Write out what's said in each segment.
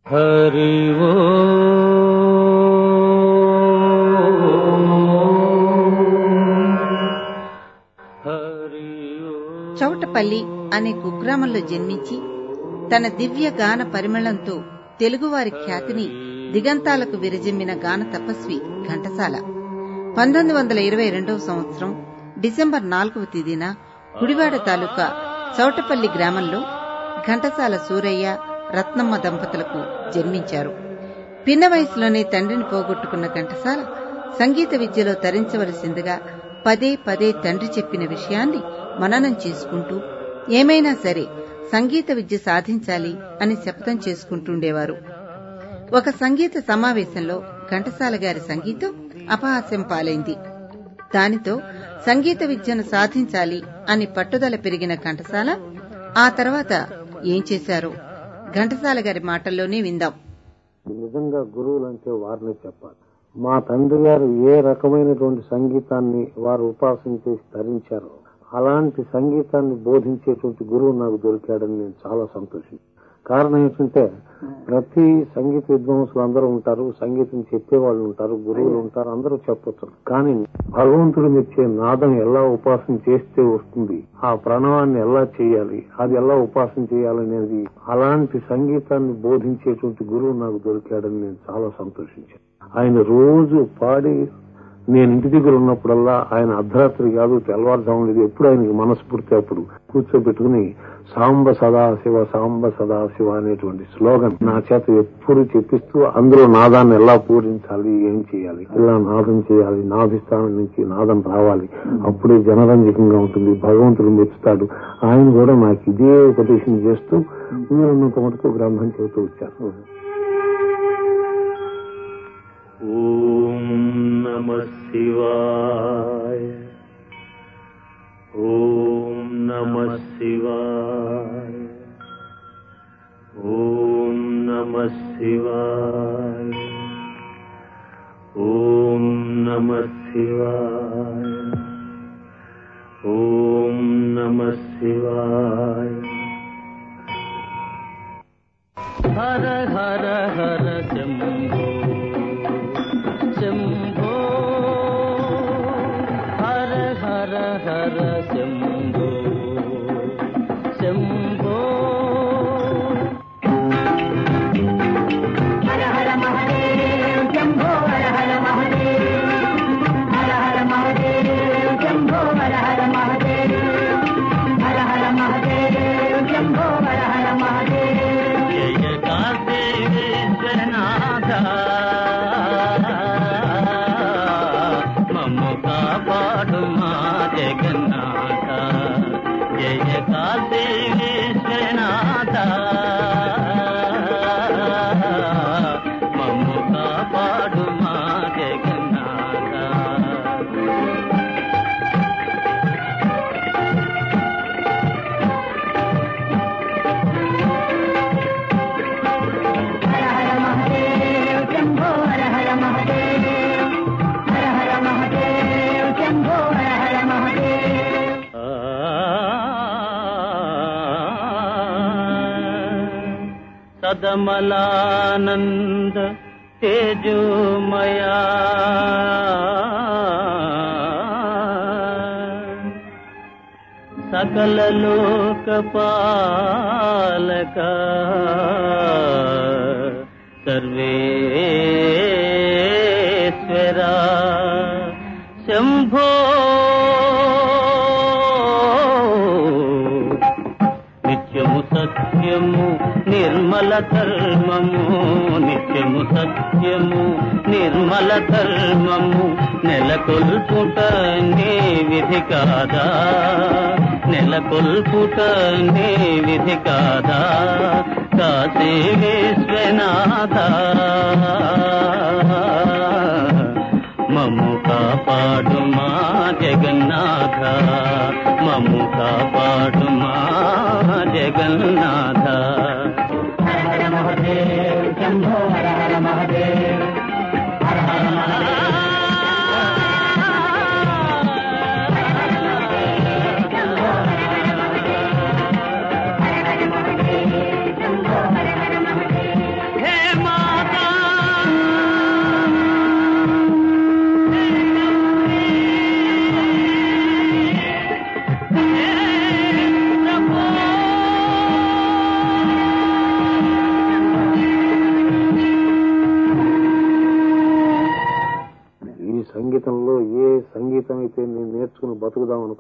హరి ఓ హరి ఓ చౌటపల్లి అనే కుగ్రామంలో జన్మించి తన దివ్య గాన పరిమళంతో తెలుగువారి ఖ్యాతిని దిగంతాలకు విరజిమ్మిన గాన తపస్వి ఘంటసాల పంతొమ్మిది వందల ఇరవై రెండవ సంవత్సరం డిసెంబర్ నాలుగవ తేదీన గుడివాడ తాలూకా చౌటపల్లి గ్రామంలో ఘంటసాల సూరయ్య రత్నమ్మ దంపతులకు జన్మించారు పిన్న వయసులోనే తండ్రిని పోగొట్టుకున్న ఘంటసాల సంగీత విద్యలో తరించవలసిందిగా పదే పదే తండ్రి చెప్పిన విషయాన్ని మననం చేసుకుంటూ ఏమైనా సరే సంగీత విద్య సాధించాలి అని శపథం చేసుకుంటుండేవారు ఒక సంగీత సమావేశంలో ఘంటసాల గారి సంగీతం అపహాస్యం పాలైంది దానితో సంగీత విద్యను సాధించాలి అని పట్టుదల పెరిగిన ఘంటసాల ఆ తర్వాత ఏం చేశారో ఘంటసాల గారి మాటల్లోనే విందాం నిజంగా గురువులు అంటే వారినే చెప్పాలి మా తండ్రి గారు ఏ రకమైనటువంటి సంగీతాన్ని వారు ఉపాసన చేసి ధరించారో అలాంటి సంగీతాన్ని బోధించేటువంటి గురువు నాకు దొరికాడని నేను చాలా సంతోషం కారణం ఏంటంటే ప్రతి సంగీత విద్వాంసులు అందరూ ఉంటారు సంగీతం చెప్పేవాళ్ళు ఉంటారు గురువులు ఉంటారు అందరూ చెప్పొచ్చు కానీ భగవంతుడు మెచ్చే నాదం ఎలా ఉపాసన చేస్తే వస్తుంది ఆ ప్రణవాన్ని ఎలా చేయాలి అది ఎలా ఉపాసన చేయాలనేది అలాంటి సంగీతాన్ని బోధించేటువంటి గురువు నాకు దొరికాడని నేను చాలా సంతోషించాను ఆయన రోజు పాడి నేను ఇంటి దగ్గర ఉన్నప్పుడల్లా ఆయన అర్ధరాత్రి కాదు తెల్లవారుజాము లేదు ఎప్పుడు ఆయనకి మనస్ఫూర్తి అప్పుడు కూర్చోబెట్టుకుని సాంబ సదాశివ సాంబ సదాశివ అనేటువంటి స్లోగన్ నా చేత ఎప్పుడు చెప్పిస్తూ అందులో నాదాన్ని ఎలా పూరించాలి ఏం చేయాలి ఎలా నాదం చేయాలి నాభిస్థానం నుంచి నాదం రావాలి అప్పుడే జనరంజకంగా ఉంటుంది భగవంతుడు మెచ్చుతాడు ఆయన కూడా నాకు ఇదే ఉపదేశం చేస్తూ మీరున్నంత మటుకు గ్రంథం చెబుతూ వచ్చారు ఓం నమ శివాయ ఓం నమ శివాయ ఓం నమ శివాయ ఓం నమ శివాయ ఓం నమ శివాయ హర హర హర శంభో శంభో హర హర హర శంభో శంభో జయ కాశీ విశ్వనాథ మమ్ము కాపాడు మా జగన్నాథ జయ కాశీ విశ్వనాథ మమ్ము కాపాడు మా జగన్నాథ సదమలానంద తేజోమయా సకల లోక పాలక సర్వేశ్వరా శంభో నిత్యము సత్యము నిర్మల ధర్మము నిత్యము సత్యము నిర్మల ధర్మము నెలకొల్పుట నీ విధి కాదా నెలకొల్పుట నీ విధి కాదా కాశీ విశ్వనాథ మమ్ము కాపాడు మా జగన్నాథ మమ్ము కాపాడు మా జగన్నాథ హే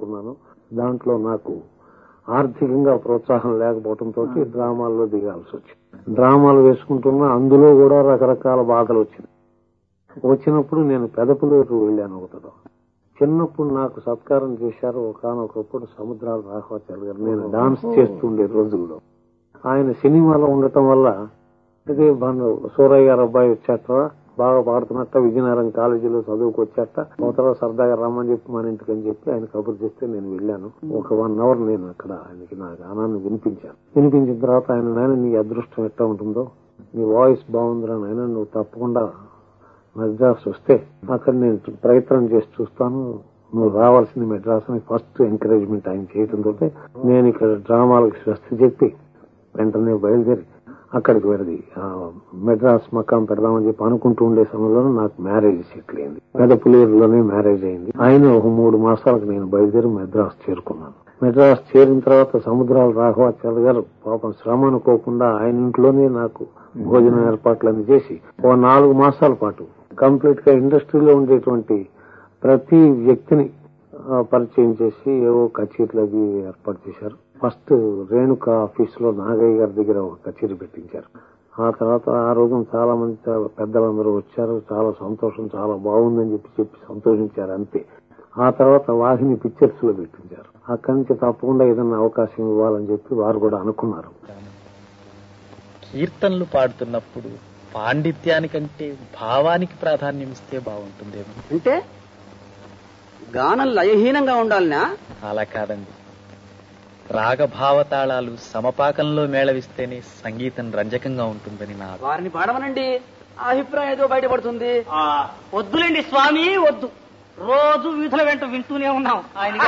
అనుకున్నాను దాంట్లో నాకు ఆర్థికంగా ప్రోత్సాహం లేకపోవడంతో డ్రామాల్లో దిగాల్సి వచ్చింది డ్రామాలు వేసుకుంటున్నా అందులో కూడా రకరకాల బాధలు వచ్చింది వచ్చినప్పుడు నేను పెదపులేరు వెళ్ళాను ఒకటో చిన్నప్పుడు నాకు సత్కారం చేశారు ఒకనొకప్పుడు సముద్రాల రాఘవాచార్య గారు నేను డాన్స్ చేస్తుండే రోజుల్లో ఆయన సినిమాలో ఉండటం వల్ల ఇది బంధు సూరయ్య గారు అబ్బాయి వచ్చాట బాగా పాడుతున్నట్ట విజయనగరం కాలేజీలో చదువుకు వచ్చాట అవతల సరదాగా రమ్మని చెప్పి మన ఇంటికి అని చెప్పి ఆయన కబురు చేస్తే నేను వెళ్ళాను ఒక వన్ అవర్ నేను అక్కడ ఆయనకి నా గానాన్ని వినిపించాను వినిపించిన తర్వాత ఆయన నాయన నీ అదృష్టం ఎట్లా ఉంటుందో నీ వాయిస్ బాగుందిరా నాయన నువ్వు తప్పకుండా మద్రాస్ వస్తే అక్కడ నేను ప్రయత్నం చేసి చూస్తాను నువ్వు రావాల్సింది మెడ్రాస్ అని ఫస్ట్ ఎంకరేజ్మెంట్ ఆయన చేయడంతో నేను ఇక్కడ డ్రామాలకు స్వస్తి చెప్పి వెంటనే బయలుదేరి అక్కడికి వెళ్ళి ఆ, మెడ్రాస్ మకాం పెడదామని చెప్పి అనుకుంటూ ఉండే సమయంలో నాకు మ్యారేజ్ సెటిల్ అయింది పెదపులేరులోనే మ్యారేజ్ అయింది ఆయన ఒక మూడు మాసాలకు నేను బయలుదేరి మెడ్రాస్ చేరుకున్నాను మెడ్రాస్ చేరిన తర్వాత సముద్రాల రాఘవాచార్య గారు పాపం శ్రమ అనుకోకుండా ఆయన ఇంట్లోనే నాకు భోజనం ఏర్పాట్లన్నీ చేసి ఓ నాలుగు మాసాల పాటు కంప్లీట్ గా ఇండస్ట్రీలో ఉండేటువంటి ప్రతి వ్యక్తిని ఆ, పరిచయం చేసి ఏవో కచేరీలు అవి ఏర్పాటు చేశారు ఫస్ట్ రేణుక ఆఫీస్ లో నాగయ్య గారి దగ్గర ఒక కచేరీ పెట్టించారు ఆ తర్వాత ఆ రోజు చాలా మంది చాలా పెద్దలందరూ వచ్చారు చాలా సంతోషం చాలా బాగుందని చెప్పి చెప్పి సంతోషించారు అంతే ఆ తర్వాత వాహిని పిక్చర్స్ లో పెట్టించారు అక్కడి నుంచి తప్పకుండా ఏదైనా అవకాశం ఇవ్వాలని చెప్పి వారు కూడా అనుకున్నారు కీర్తనలు పాడుతున్నప్పుడు పాండిత్యానికంటే భావానికి ప్రాధాన్యం ఇస్తే బాగుంటుందేమో అంటే గానం లయహీనంగా ఉండాలనా అలా కాదండి రాగభావతాళాలు సమపాకంలో మేళవిస్తేనే సంగీతం రంజకంగా ఉంటుందని నా అభిప్రాయం. వారిని పాడమనండి ఆ అభిప్రాయం ఏదో బయటపడుతుంది ఆ, వద్దులేండి స్వామి వద్దు రోజు వీధుల వెంట వింటూనే ఉన్నాం ఆయన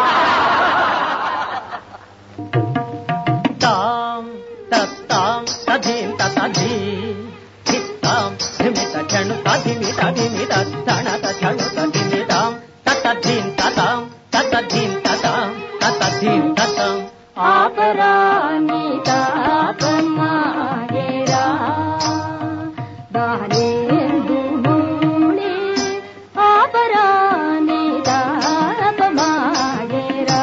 తాం తత్తాం తధీం తథీ చిత్తాం ధిమిత క్షణు తధిమిత ధిమిత ధణత క్షణు తధిమితాం తతధీం తతాం తతధీం తతాం తతధీం తతాం ఆపరాని తాపమాయరా బాలేందు మూడే ఆపరాని తాపమాయరా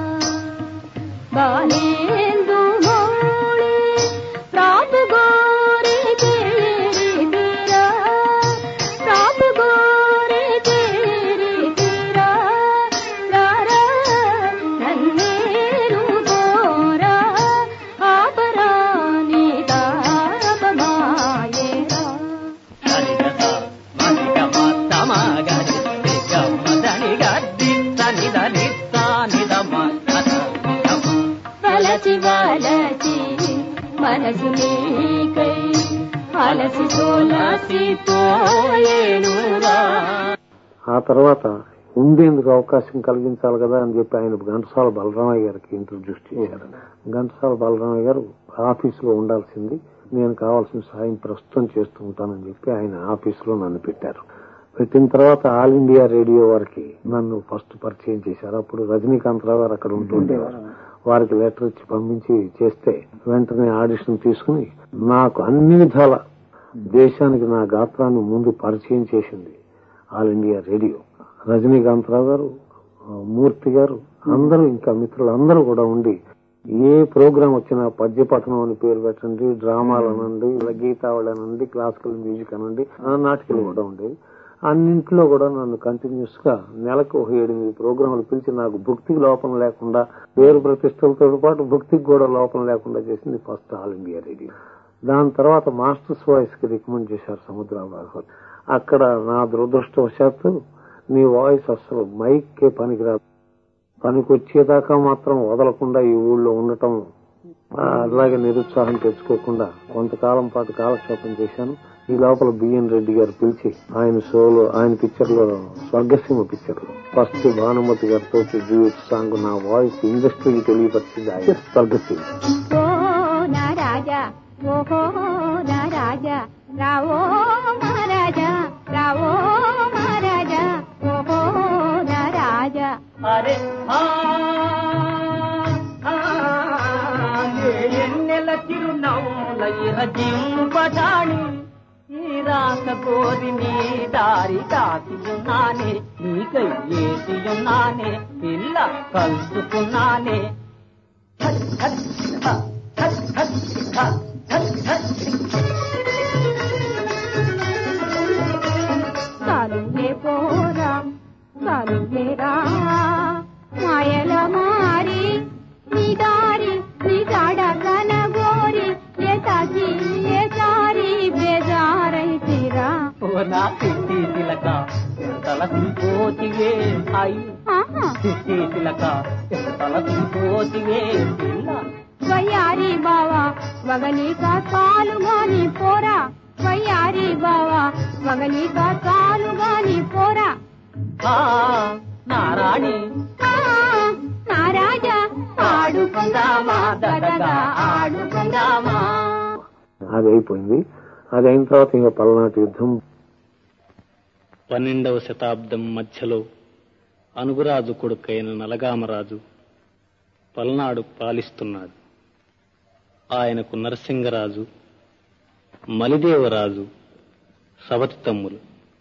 బాలేందు మూడే ప్రాపు గోరే తేరి తీరా ప్రాపు గోరే తేరి తీరా రారా నన్నేరు గోరా ఆపరాని తాపమాయేరా సరిగత మరిగ మత్తమగరి గమ్మదని గద్ది సనిద నిత్త నిదమ వలచి వలచి మనసు నీకై అలసి సోలసి పోయేనురా ఆ తర్వాత ఉండేందుకు అవకాశం కలిగించాలి కదా అని చెప్పి ఆయన ఘంటసాల బలరామయ్య గారికి ఇంట్రడ్యూస్ చేశారు ఘంటసాల బలరామయ్య గారు ఆఫీసులో ఉండాల్సింది నేను కావాల్సిన సాయం ప్రస్తుతం చేస్తూ ఉంటానని చెప్పి ఆయన ఆఫీసులో నన్ను పెట్టారు పెట్టిన తర్వాత ఆల్ ఇండియా రేడియో వారికి నన్ను ఫస్ట్ పరిచయం చేశారు అప్పుడు రజనీకాంత్ రావు గారు అక్కడ ఉంటుండేవారు వారికి లెటర్ ఇచ్చి పంపించి చేస్తే వెంటనే ఆడిషన్ తీసుకుని నాకు అన్ని విధాల దేశానికి నా గాత్రాన్ని ముందు పరిచయం చేసింది ఆల్ ఇండియా రేడియో రజనీకాంతరావు గారు ఆ, మూర్తి గారు అందరూ ఇంకా మిత్రులు అందరూ కూడా ఉండి ఏ ప్రోగ్రాం వచ్చినా పద్యపఠనం అని పేరు పెట్టండి డ్రామాలు అనండి ఇలా గీతావళి అనండి క్లాసికల్ మ్యూజిక్ అనండి ఆ, నాటకాలు కూడా ఉండేవి అన్నింటిలో కూడా నన్ను కంటిన్యూస్ గా నెలకు ఒక ఎనిమిది ప్రోగ్రాంలు పిలిచి నాకు భక్తికి లోపం లేకుండా పేరు ప్రతిష్టలతో పాటు భక్తికి కూడా లోపం లేకుండా చేసింది ఫస్ట్ ఆల్ ఇండియా రేడియో దాని తర్వాత మాస్టర్స్ వాయిస్ కి రికమెండ్ చేశారు సముద్ర భాగవత్ అక్కడ నా దురదృష్టవశాత్తు నీ వాయిస్ అసలు మైక్ కే పనికిరాదు పనికి వచ్చేదాకా మాత్రం వదలకుండా ఈ ఊళ్ళో ఉండటం ఆ, అలాగే నిరుత్సాహం తెచ్చుకోకుండా కొంతకాలం పాటు కాలక్షేపం చేశాను ఈ లోపల బిఎన్ రెడ్డి గారు పిలిచి ఆయన షోలో ఆయన పిక్చర్ లో స్వర్గసీమ పిక్చర్ లో ఫస్ట్ భానుమతి గారితో డ్యూట్ సాంగ్ నా వాయిస్ ఇండస్ట్రీకి తెలియపరిచింది ఆయన స్వర్గసీమ ఓ నా రాజా ఓహో నా రాజా రావో మహారాజా రావో మహారాజా ఓహో నా రాజా అరే ఆ, ఆ, ఏ ఎన్నెల చిరునవ్వుల ఇహ జింపటాణి ఈ రాక కోరి నీ దారి దాటియున్నానే నీకై ఏసియున్నానే పిల్ల కలుసుకున్నానే హట్ హట్ హ, హట్ హట్ హ, హట్ హట్ కలుగే పోరా కలుగేరా మాయల మారి నీ దారి నీ జాడ కనగోరి ఏ తాకి ఏ సారి బేజారైతిరా ఓ నా తిట్టి తిలక తల తిరిపోతివే అయి ఆహా తిట్టి తిలక తల తిరిపోతివే పిల్ల వయ్యారి బావా వగనీక కాలుగాని పోరా వయ్యారి బావా వగనీక కాలుగాని పోరా ఆ నారాణి ఆ, నా రాజా ఆడుకుందామా దగగా ఆడుకుందామా అది అయిపోయింది అది అయిన తర్వాత ఇంకా పల్నాటి యుద్ధం పన్నెండవ శతాబ్దం మధ్యలో అనుగురాజు కొడుకైన నలగామరాజు పల్నాడు పాలిస్తున్నాడు ఆయనకు నరసింగరాజు మలిదేవరాజు సవతి తమ్ములు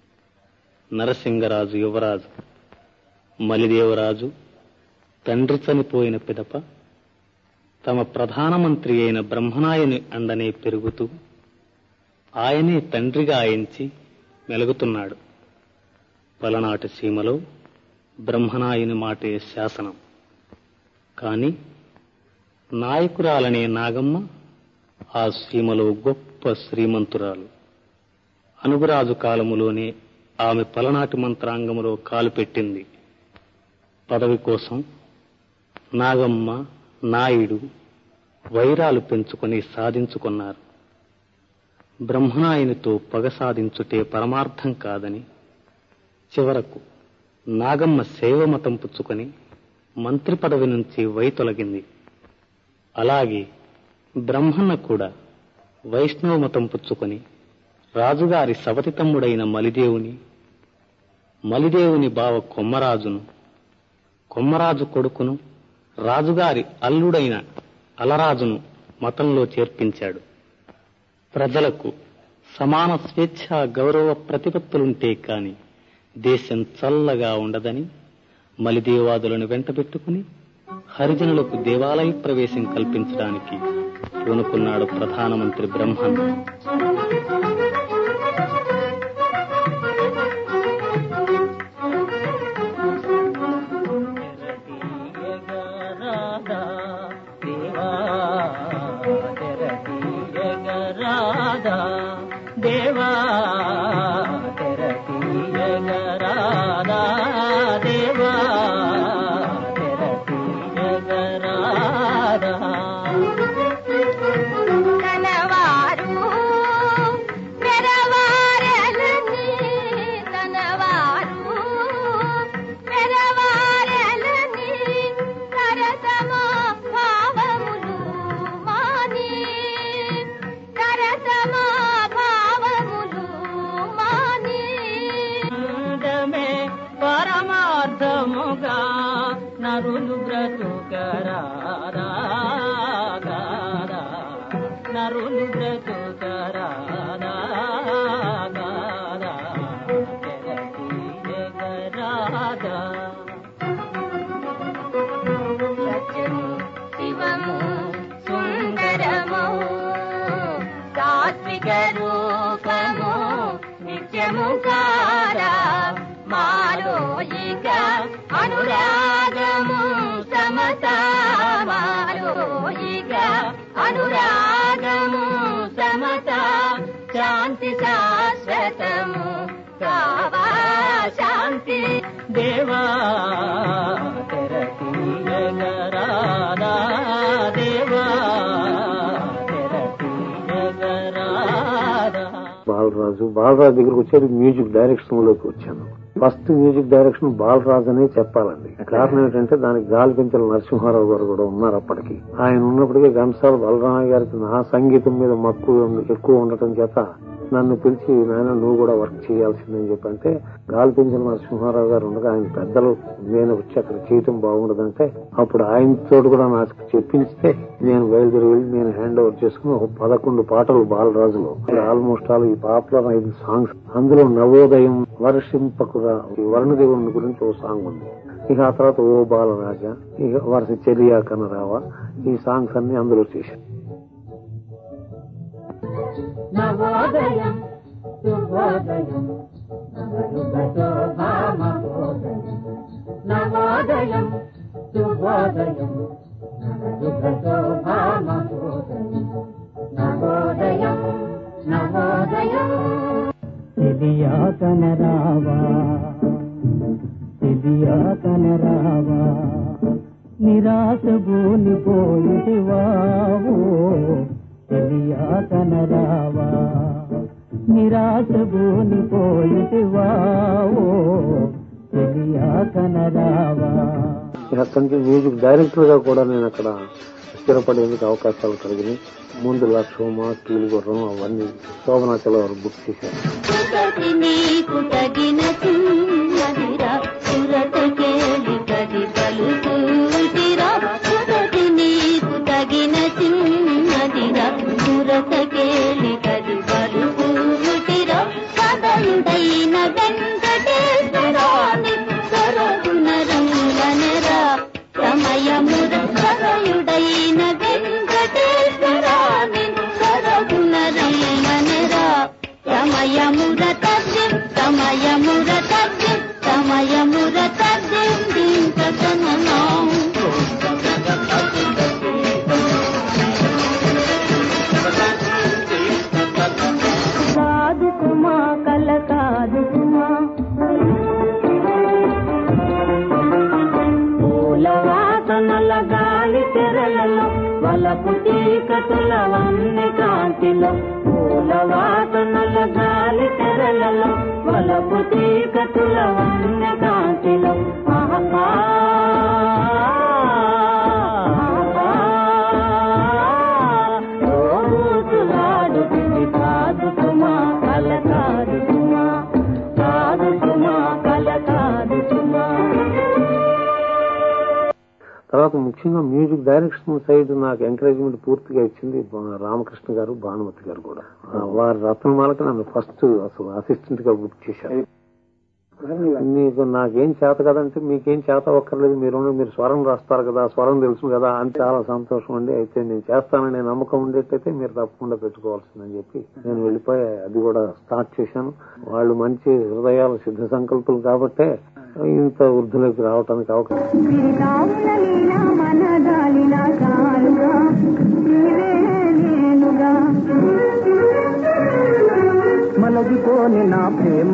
నరసింగరాజు యువరాజు మలిదేవరాజు తండ్రి చనిపోయిన పిదప తమ ప్రధానమంత్రి అయిన బ్రహ్మనాయుని అండనే పెరుగుతూ ఆయనే తండ్రిగా ఆయించి మెలుగుతున్నాడు పలనాటి సీమలో బ్రహ్మనాయుని మాటే శాసనం కాని నాయకురాలనే నాగమ్మ ఆ సీమలో గొప్ప శ్రీమంతురాలు అనుగురాజు కాలములోనే ఆమె పలనాటి మంత్రాంగములో కాలు పెట్టింది పదవి కోసం నాగమ్మ నాయుడు వైరాలు పెంచుకొని సాధించుకున్నారు బ్రహ్మనాయునితో పగ సాధించుటే పరమార్థం కాదని చివరకు నాగమ్మ శైవమతం పుచ్చుకొని మంత్రి పదవి నుంచి వైతొలగింది అలాగే బ్రహ్మన్న కూడా వైష్ణవ మతం పుచ్చుకొని రాజుగారి సవతి తమ్ముడైన మలిదేవుని మలిదేవుని బావ కొమ్మరాజును కొమ్మరాజు కొడుకును రాజుగారి అల్లుడైన అలరాజును మతంలో చేర్పించాడు ప్రజలకు సమాన స్వేచ్ఛ గౌరవ ప్రతిపత్తులుంటే కాని దేశం చల్లగా ఉండదని మలిదేవాదులను వెంటబెట్టుకుని హరిజనులకు దేవాలయ ప్రవేశం కల్పించడానికి పూనుకున్నాడు ప్రధానమంత్రి బ్రహ్మన్ ఎగరాదా దేవా తెరతీయగరాదా దేవా తెరతీయగరాదా దేవా తెరతీయగరాదా తనవారు పెరవారలని తనవారు పెరవారలని సరసమా భావములు మాని సరసమా భావములు మాని అందమే పరమార్థముగా నరులు బ్రతుకరాదా గాదా. నరులు బ్రతుకరాదా గాదా. తెరతీయగరాదా. సత్యము శివము సుందరము సాత్విక రూపము నిత్యము కారా మాలోయిక అనురాగము సమత మాలోయిక అనురాగము సమత శాంతి శాశ్వతము కావా శాంతి దేవా తెరతీయగరాదా దేవా తెరతీయగరాదా బాలరాజు బాలరాజు దగ్గరకు వచ్చేది మ్యూజిక్ డైరెక్షన్ లోకి వచ్చాను ఫస్ట్ మ్యూజిక్ డైరెక్షన్ బాలరాజు అనే చెప్పాలండి కారణం ఏంటంటే దానికి గాలి పెంచల నరసింహారావు గారు కూడా ఉన్నారు అప్పటికి ఆయన ఉన్నప్పటికీ ఘంటసాల బలరామయ్య గారికి నా సంగీతం మీద మక్కువ ఉంది- ఎక్కువ ఉండటం చేత నన్ను పిలిచి నాయన నువ్వు కూడా వర్క్ చేయాల్సిందని చెప్పి అంటే గాలి పెంచిన నరసింహారావు గారు ఉండగా ఆయన పెద్దలు నేను వచ్చి అక్కడ చేయటం బాగుండదంటే అప్పుడు ఆయనతో కూడా నాకు చెప్పించితే నేను బయలుదేరి వెళ్ళి నేను హ్యాండ్ ఓవర్ చేసుకుని ఒక పదకొండు పాటలు బాలరాజులో ఆల్మోస్ట్ ఆల్ ఈ పాపులర్ ఐదు సాంగ్స్ అందులో నవోదయం వర్షింపకురా ఈ వరుణదేవుని గురించి ఓ సాంగ్ ఉంది ఇక ఆ తర్వాత ఓ బాలరాజా ఇక వరుస చెలియా కనరావా ఈ సాంగ్స్ అన్ని అందులో చేశాను నవోదయం శుభోదయం నవయుగశోభామహోదయం నవోదయం శుభోదయం నవయుగశోభామహోదయం నవోదయం నవోదయం తెలియా కనరావా తెలియా కనరావా నిరాశ భూని పోయిటివావో తెలియా కనరావా నిరాశ భూని పోయిటివావో తెలియా కనరావా ఇక అక్కడి నుంచి మ్యూజిక్ డైరెక్టర్ గా కూడా నేను అక్కడ స్థిరపడేందుకు అవకాశాలు కలిగినాయి ముందు లక్ష్మ కీలుగుర్రం అవన్నీ శోభనాచల వారు బుక్ చేశారు సుగతి నీకు తగిన చిన్నదిరా సురత కేలి కది పలుకుతిరా సుగతి నీకు తగిన చిన్నదిరా సురత కేలి కది పలుకుతిరా సదయుడైన వెంకటేశ్వరాని సరగుణ రంగనరా సమయముర సదయుడైన వెంకటేశ్వరాని సరగుణ రంగనరా సమయముర తద్యం సమయముర తద్యం సమయముర తద్యం దీంకసననాం కాదు సుమా కల కాదు సుమా పూల వాసనల గాలి తెరలలో వలపు చీకటుల వన్నె కాంతిలో పూల వాసనల గాలి తెరలలో వలపు చీకటుల వన్నె కాంతిలో ఆహా రోజులాడు పిల్లి కాదు సుమా కల కాదు సుమా కాదు సుమా కల కాదు సుమా తర్వాత ముఖ్యంగా మ్యూజిక్ డైరెక్షన్ సైడ్ నాకు ఎంకరేజ్మెంట్ పూర్తిగా ఇచ్చింది బా- రామకృష్ణ గారు భానుమతి గారు కూడా ఆ, వారి రత్నమాలకి నన్ను ఫస్ట్ అసలు అసిస్టెంట్ గా బుక్ చేశారు నీకు నాకేం చేత కదంటే మీకేం చేత ఒక్కర్లేదు మీరు ఉండండి, మీరు స్వరం రాస్తారు కదా స్వరం తెలుసు కదా అని చాలా సంతోషం అండి అయితే నేను చేస్తాననే నమ్మకం ఉండేటైతే మీరు తప్పకుండా పెట్టుకోవాల్సిందని చెప్పి నేను వెళ్ళిపోయి అది కూడా స్టార్ట్ చేశాను వాళ్ళు మంచి హృదయాలు సిద్ధ సంకల్పులు కాబట్టే ఇంత వృద్ధులకు రావడానికి అవకాశం మలగిపోని నా ప్రేమ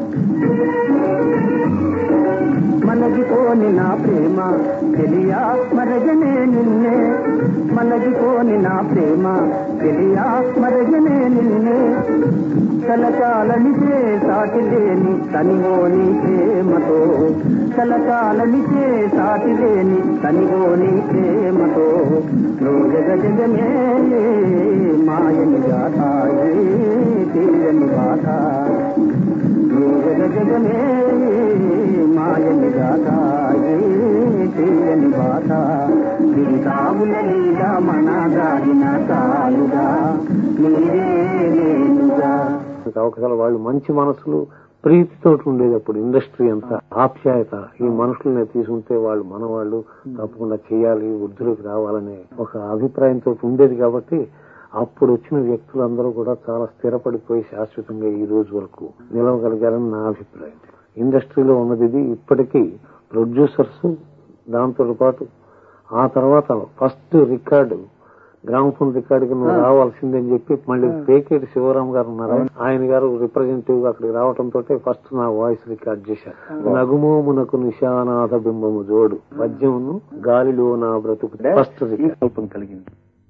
మలగిపోని నా ప్రేమ తెలియా మరగనే నిన్నే మలగిపోని నా ప్రేమ తెలియా మరగనే నిన్నే కలకాలనిచే సాటి లేని తనివోని ప్రేమతో కలకాలనిచే సాటి లేని తనివోని ప్రేమతో రోజగ జగమే మాయని గాథాయే తీరని బాధ రోజగ జగమే మాయని గాథాయే తీరని బాధ గిరితావుల లీల మన దారిన కాలుగా నీరే నేనుగా మనకి అవకాశాలు వాళ్ళు మంచి మనసులు ప్రీతితో ఉండేది అప్పుడు ఇండస్ట్రీ అంతా ఆప్యాయత ఈ మనుషుల్ని తీసుకుంటే వాళ్ళు మన వాళ్ళు తప్పకుండా చేయాలి వృద్ధులకు రావాలనే ఒక అభిప్రాయంతో ఉండేది కాబట్టి అప్పుడు వచ్చిన వ్యక్తులందరూ కూడా చాలా స్థిరపడిపోయి శాశ్వతంగా ఈ రోజు వరకు నిలవగలిగారని నా అభిప్రాయం ఇండస్ట్రీలో ఉన్నది ఇది ఇప్పటికీ ప్రొడ్యూసర్స్ దాంతో పాటు ఆ తర్వాత ఫస్ట్ రికార్డు గ్రామఫోన్ రికార్డుకి నువ్వు రావాల్సిందని చెప్పి మళ్ళీ పేకేటి శివరాం గారు ఉన్నారు ఆయన గారు రిప్రజెంటేటివ్ గా అక్కడికి రావడంతో ఫస్ట్ నా వాయిస్ రికార్డ్ చేశారు నగుమోమునకు నిశానాథ బింబము జోడు పద్యమును గాలిలో నా బ్రతుకు ఫస్ట్ రికార్డ్ కలిగింది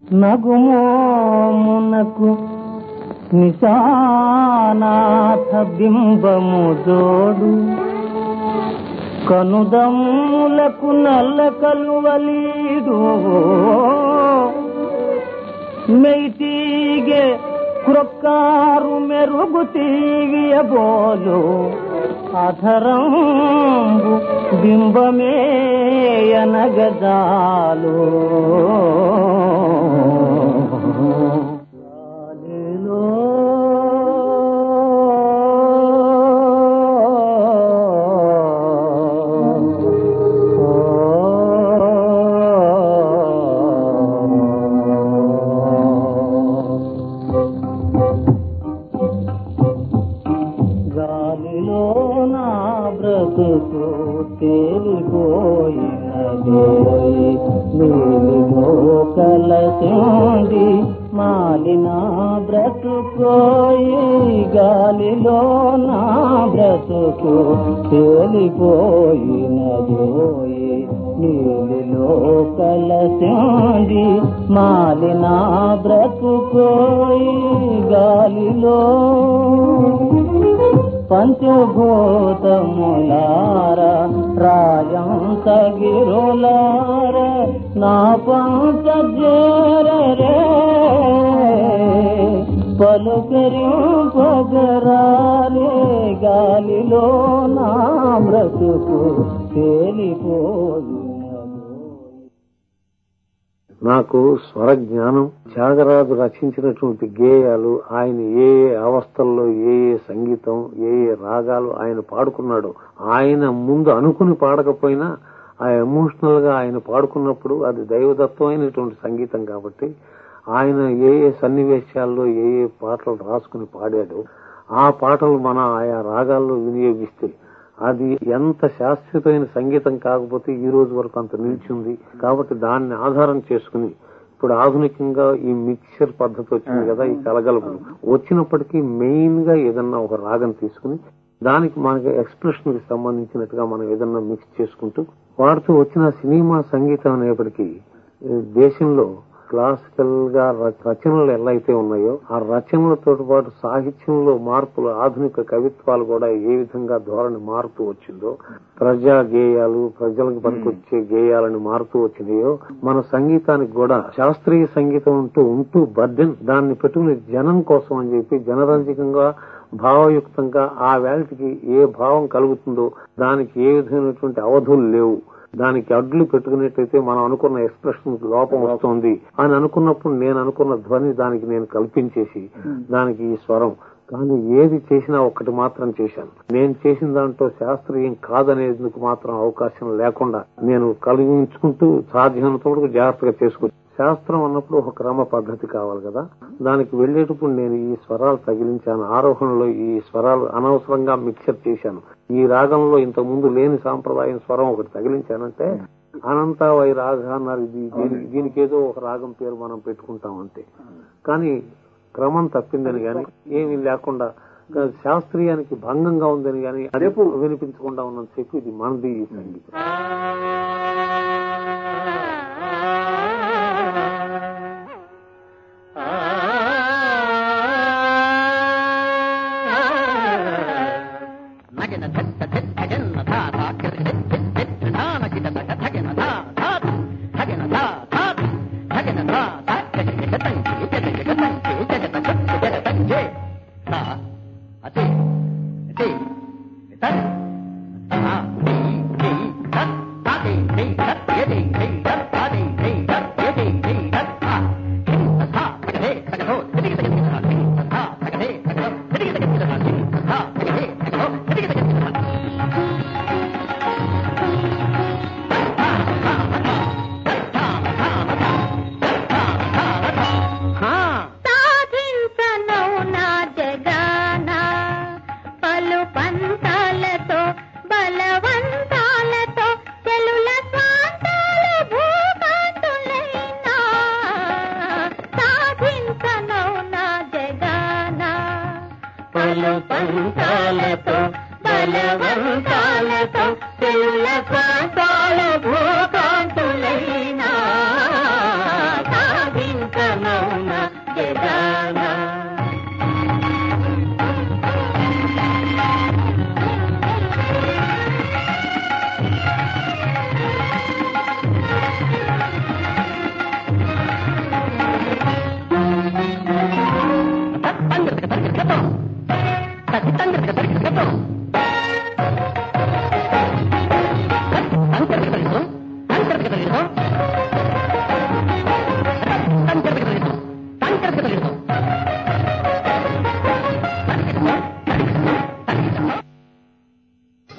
నగుమోమునకు నిశానాథ బింబము జోడు కనుదమ్ములకు నల్ల కలువలీడు మెయిటీగే క్రొక్కారు మెరుగు తీయబోలు అధరంబు బింబమే అనగజాలు గాలిలో గాలిలో నా బ్రతుకు తేలిపోయినదోయ్ నీలిలో కలసింది మాలిన బ్రతుకోయి గాలిలో నా బ్రతుకు తేలిపోయినదోయ్ నీలిలో కలసింది మాలిన బ్రతుకోయి గాలిలో పంచభూతములార రాయం సగిరులార నా పంచజేరే పలుకరింపగరాలే గాలిలో నా బ్రతుకు తేలిపోయినదో నాకు స్వర జ్ఞానం త్యాగరాజు రచించినటువంటి గేయాలు ఆయన ఏ ఏ అవస్థల్లో ఏ ఏ సంగీతం ఏ ఏ రాగాలు ఆయన పాడుకున్నాడో ఆయన ముందు అనుకుని పాడకపోయినా ఆ ఎమోషనల్ గా ఆయన పాడుకున్నప్పుడు అది దైవదత్తమైనటువంటి సంగీతం కాబట్టి ఆయన ఏ ఏ సన్నివేశాల్లో ఏ ఏ పాటలు రాసుకుని పాడాడో ఆ పాటలు మన ఆయా రాగాల్లో వినియోగిస్తే అది ఎంత శాశ్వతమైన సంగీతం కాకపోతే ఈ రోజు వరకు అంత నిలిచింది కాబట్టి దాన్ని ఆధారం చేసుకుని ఇప్పుడు ఆధునికంగా ఈ మిక్చర్ పద్ధతి వచ్చింది కదా ఈ కలగలుపులు వచ్చినప్పటికీ మెయిన్ గా ఏదన్నా ఒక రాగం తీసుకుని దానికి మనకి ఎక్స్ప్రెషన్ కి సంబంధించినట్టుగా మనం ఏదన్నా మిక్స్ చేసుకుంటూ వాడుతూ వచ్చిన సినిమా సంగీతం అనేప్పటికీ ఈ దేశంలో క్లాసికల్ గా ర- రచనలు ఎలా అయితే ఉన్నాయో ఆ రచనలతో పాటు సాహిత్యంలో మార్పులు ఆధునిక కవిత్వాలు కూడా ఏ విధంగా ధోరణి మారుతూ వచ్చిందో ప్రజా గేయాలు ప్రజలకు పనికొచ్చే గేయాలను మారుతూ వచ్చినాయో మన సంగీతానికి కూడా శాస్త్రీయ సంగీతం అంటూ ఉంటూ బర్డెన్ దాన్ని పెట్టుకుని జనం కోసం అని చెప్పి జనరంజకంగా భావయుక్తంగా ఆ వేళటికి ఏ భావం కలుగుతుందో దానికి ఏ విధమైనటువంటి అవధులు లేవు దానికి అడ్లు పెట్టుకున్నట్టయితే మనం అనుకున్న ఎక్స్ప్రెషన్ లోపం వస్తుంది అని అనుకున్నప్పుడు నేను అనుకున్న ధ్వని దానికి నేను కల్పించేసి దానికి ఈ స్వరం కానీ ఏది చేసినా ఒక్కటి మాత్రం చేశాను నేను చేసిన దాంట్లో శాస్త్రీయం కాదనేందుకు మాత్రం అవకాశం లేకుండా నేను కలిగించుకుంటూ సాధ్యమైనంత వరకు జాగ్రత్తగా చేసుకుంటాను శాస్త్రం అన్నప్పుడు ఒక క్రమ పద్ధతి కావాలి కదా దానికి వెళ్లేటప్పుడు నేను ఈ స్వరాలు తగిలించాను ఆరోహణలో ఈ స్వరాలు అనవసరంగా మిక్సర్ చేశాను ఈ రాగంలో ఇంతకు ముందు లేని సాంప్రదాయం స్వరం ఒకటి తగిలించానంటే అనంత వై రాగ అన్నారు ఇది దీని- దీనికి ఏదో ఒక రాగం పేరు మనం పెట్టుకుంటాం అంతే కానీ క్రమం తప్పిందని గాని ఏమీ లేకుండా శాస్త్రీయానికి భంగంగా ఉందని గాని రేపు వినిపించకుండా ఉన్నంత చెప్పి ఇది మనది ఈ సంగీతం సాధించను నా జగాన పలు పంతాలతో బలవంతాలతో చెలుల స్వాంతాల భూకాంతులైనా సాధించను నా జగాన పలు పంతాలతో బలవంతాలతో చెలుల స్వాంతాల భూకాంతులైనా సాధించను నా జగాన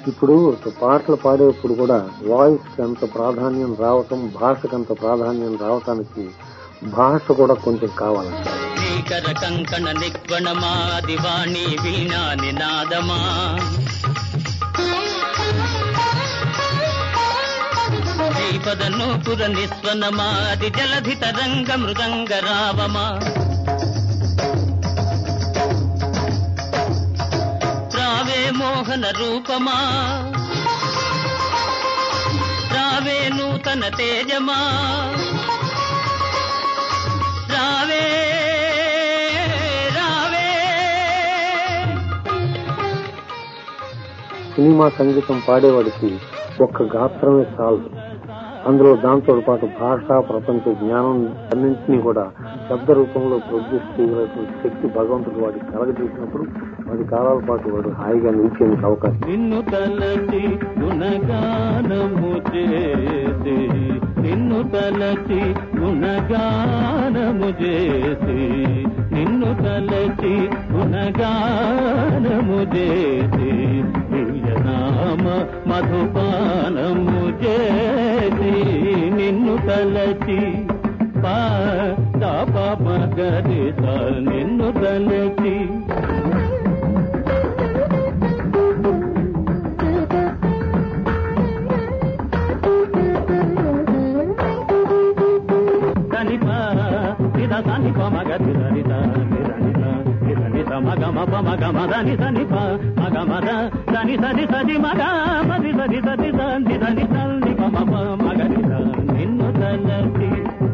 ఇప్పుడు పాటలు పాడేప్పుడు కూడా వాయిస్ కి అంత ప్రాధాన్యం రావటం భాషకు అంత ప్రాధాన్యం రావటానికి భాష కూడా కొంచెం కావాలంట శ్రీకర కంకణ నిక్వణమా దివాణి వీణా నినాదమా శ్రీపద నూపుర నిస్వనమా అది జలధి తరంగ మృదంగ రావమా రావే మోహన రూపమా రావే నూతన తేజమా రావే రావే సినిమా సంగీతం పాడేవాడికి ఒక్క గాత్రమే చాలు అందులో దాంతో పాటు భాష ప్రపంచ జ్ఞానం అన్నింటినీ కూడా శబ్ద రూపంలో ప్రొడ్యూస్ చేయగలిగినటువంటి శక్తి భగవంతుడు వాడికి కలగజేసినప్పుడు పది కాలాల పాటు వాడు హాయిగా నిలిచేందుకు అవకాశం నిన్ను తలచి గుణగానము చేసి నిన్ను తలచి గుణగానము చేసి నిన్ను తలచి గుణగానము చేసి దివ్యనామ మధుపానము చేసి నిన్ను తలచి పా పాప మగరిత నిన్ను తలచి సనిప నిద సనిప మగ నిద నిద నిద నిద నిద నిద మగ మప మగ మద నిద నిప మగ మద దని సని సది మగ మది సది సది సని దని నిప మప మగ నిద నిన్ను తలచి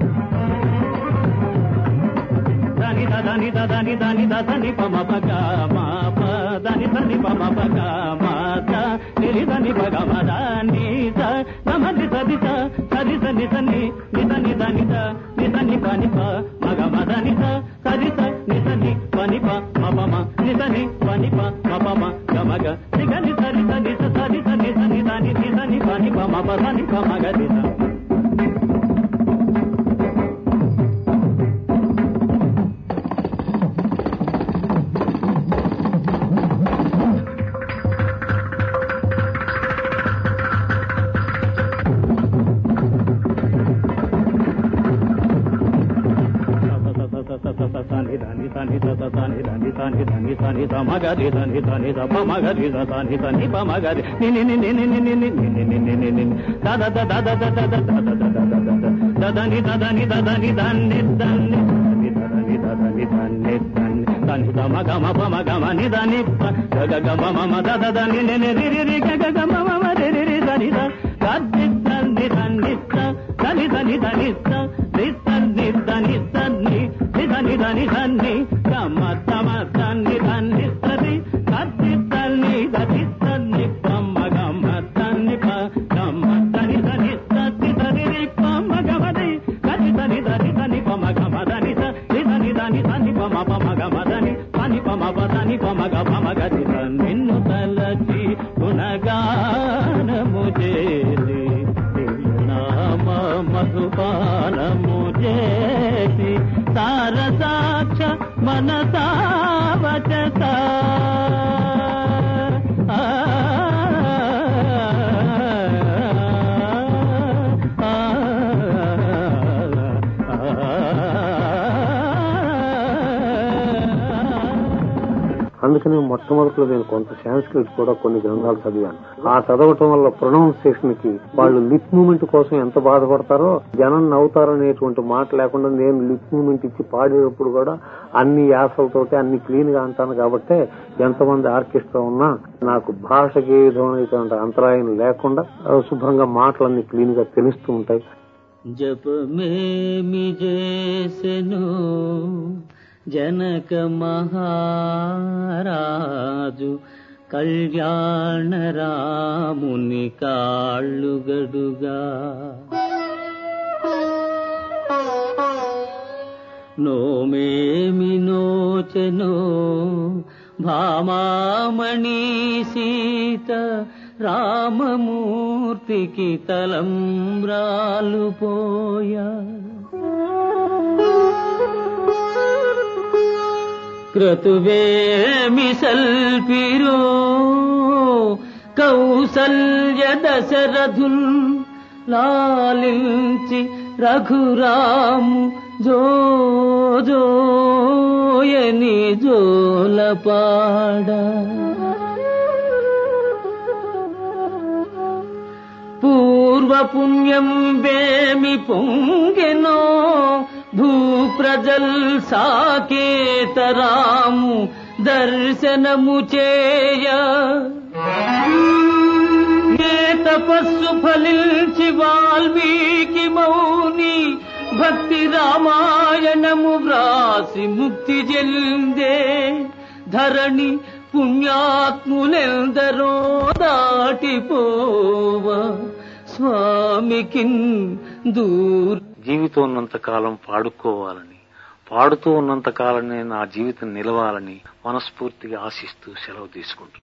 దని దని దని దని దని ప మప గ మప దని దని ప మప గ మద నిరి దని ప గ మద ని స నమ ని సది స సది స ని స ని ని స ని ద ని స ని స ని ప ని ప మగ మద ని స సది స ని స ని ప ని ప మ ప మ ని స ని ప ని ప మ ప మ గ మ గ ని గ ని స ని స ని స సది స ని స ని ద ని ని స ని ప ని ప మ ప స ని ప మ గ ని స నిన్ను తలచి గుణగానము చేసి నామ మధుపానము చేసి సారసాక్ష మనసావచత అందుకని మొట్టమొదటిలో నేను కొంత సాంస్క్రిట్ కూడా కొన్ని గ్రంథాలు చదివాను ఆ చదవటం వల్ల ప్రొనౌన్సియేషన్ కి వాళ్ళు లిప్ మూమెంట్ కోసం ఎంత బాధపడతారో జనం నవ్వుతారు అనేటువంటి మాట లేకుండా నేను లిప్ మూమెంట్ ఇచ్చి పాడేటప్పుడు కూడా అన్ని యాసలతోటి అన్ని క్లీన్ గా అంటాను కాబట్టి ఎంతమంది ఆర్కెస్ట్రా ఉన్నా నాకు భాషకి ఏ విధమైనటువంటి అంతరాయం లేకుండా ఆ, శుభ్రంగా మాటలన్నీ క్లీన్ గా తెలుస్తూ ఉంటాయి జపమేమి చేసెను జనక మహారాజు కళ్యాణ రాముని కాళ్ళుగడుగా నోమేమి నోచెనో భామామణి సీత రామమూర్తికి తలంబ్రాలు పోయా క్రతువేమి సల్పిరో కౌసల్య దశరథుల్ లాలించి రఘురాము జో జోయని జోలపాడ పూర్వ పుణ్యం వేమి పొంగెనో భూప్రజల్ సాకేతరాము దర్శనము చేయ ఏ తపస్సు ఫలించి వాల్మీకి మౌని భక్తి రామాయణము వ్రాసి ముక్తి చెందే ధరణి పుణ్యాత్ములెందరో దాటిపోవ స్వామికిన్ దూర జీవితం ఉన్నంత కాలం పాడుకోవాలని పాడుతూ ఉన్నంత కాలమే నా జీవితం నిలవాలని మనస్ఫూర్తిగా ఆశిస్తూ సెలవు తీసుకుంటున్నాను